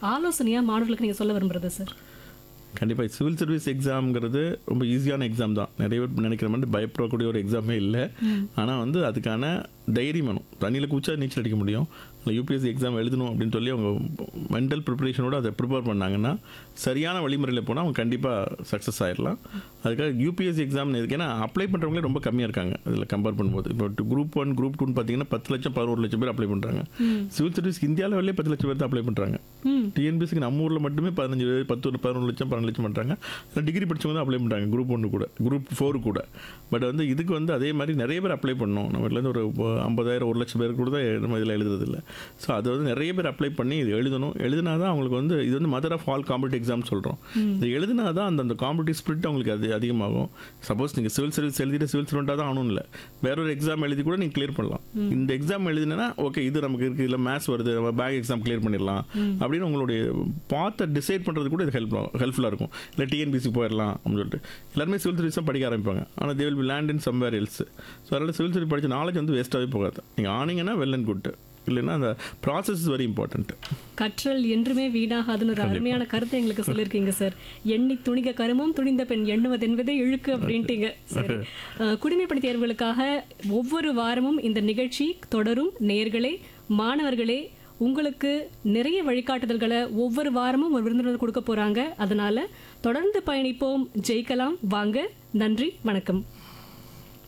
ஆலோசனையா மாணவர்களுக்கு நீங்க சொல்ல விரும்புறது சார் கண்டிப்பாக சிவில் சர்வீஸ் எக்ஸாம்ங்கிறது ரொம்ப ஈஸியான எக்ஸாம் தான் நிறைய பேர் நினைக்கிற மாதிரி பயப்படக்கூடிய ஒரு எக்ஸாமே இல்லை ஆனால் வந்து அதுக்கான தைரியம் வேணும் தண்ணியில் குச்சா நீச்சல் அடிக்க முடியும் இல்லை யூபிஎஸ்சி எக்ஸாம் எழுதணும் அப்படின்னு சொல்லி அவங்க மென்டல் ப்ரிப்பரேஷனோட அதை ப்ரிப்பேர் பண்ணாங்கன்னா சரியான வழிமுறையில் போனால் அவங்க கண்டிப்பாக சக்ஸஸ் ஆயிடலாம் அதுக்காக யூபிஎஸ்சி எக்ஸாம் எதுக்கு ஏன்னா அப்ளை பண்ணுறவங்களே ரொம்ப கம்மியாக இருக்காங்க இதில் கம்பேர் பண்ணும்போது இப்போ குரூப் ஒன் குரூப் டூன்னு பார்த்தீங்கன்னா பத்து லட்சம் பதினோரு லட்சம் பேர் அப்ளை பண்ணுறாங்க சிவில் சர்வீஸ் இந்தியா லெவல்லே பத்து லட்சம் பேர் தான் அப்ளை பண்ணுறாங்க ம் டிஎன்பிஎஸ்சிக்கு நம்ம ஊரில் மட்டுமே பதினஞ்சு பேர் பத்து பதினொன்று லட்சம் பன்னெண்டு லட்சம் பண்ணுறாங்க டிகிரி படிச்சவங்க தான் அப்ளை பண்ணுறாங்க குரூப் ஒன்று கூட குரூப் ஃபோரு கூட பட் வந்து இதுக்கு வந்து அதே மாதிரி நிறைய பேர் அப்ளை பண்ணோம் நம்ம இதுலேருந்து ஒரு ஐம்பதாயிரம் ஒரு லட்சம் பேர் கூட தான் நம்ம இதில் எழுதுறதில்ல ஸோ அது வந்து நிறைய பேர் அப்ளை பண்ணி இது எழுதணும் எழுதினா தான் அவங்களுக்கு வந்து இது வந்து mother of all competitive exam சொல்கிறோம் இது எழுதினா தான் அந்த அந்த காம்படிட்டிவ் ஸ்பிரிட் அவங்களுக்கு அது அதிகமாகும் சப்போஸ் நீங்கள் சிவில் சர்வீஸ் எழுதிட்டு சிவில் சர்வெண்ட்டாக தான் ஆகணும் இல்லை வேற ஒரு எக்ஸாம் எழுதி கூட நீங்கள் கிளியர் பண்ணலாம் இந்த எக்ஸாம் எழுதினா ஓகே இது நமக்கு இருக்குது இல்லை மேத்ஸ் வருது நம்ம பேக் எக்ஸாம் கிளியர் பண்ணிடலாம் அப்படின்னு உங்களுடைய பாத்தை டிசைட் பண்ணுறது கூட இது ஹெல்ப் ஹெல்ப்ஃபுல்லாக இருக்கும் இல்லை டிஎன்பிசி போயிடலாம் அப்படின்னு சொல்லிட்டு எல்லாருமே சிவில் சர்வீஸ் தான் படிக்க ஆரம்பிப்பாங்க ஆனால் they will be land in somewhere else so அதனால் சிவில் சர்வீஸ் படித்த நாலேஜ் வந்து வேஸ்ட்டாகவே போகாது நீங்கள் ஆனீங்கன்னா வெல் அண்ட் குட் இல்லைன்னா அந்த ப்ராசஸ் இஸ் வெரி இம்பார்ட்டன்ட் கற்றல் என்றுமே வீணாகாதுன்னு ஒரு அருமையான கருத்தை எங்களுக்கு சொல்லியிருக்கீங்க சார் எண்ணி துணிக கருமம் துணிந்த பெண் எண்ணுவது என்பதே இழுக்கு அப்படின்ட்டீங்க சரி அஹ், குடிமைப்பணி தேர்வுகளுக்காக ஒவ்வொரு வாரமும் இந்த நிகழ்ச்சி தொடரும் நேயர்களே மாணவர்களே உங்களுக்கு நிறைய வழிகாட்டுதல்களை ஒவ்வொரு வாரமும் ஒரு விருந்தினர் கொடுக்க போறாங்க அதனால தொடர்ந்து பயணிப்போம் ஜெயிக்கலாம் வாங்க நன்றி வணக்கம்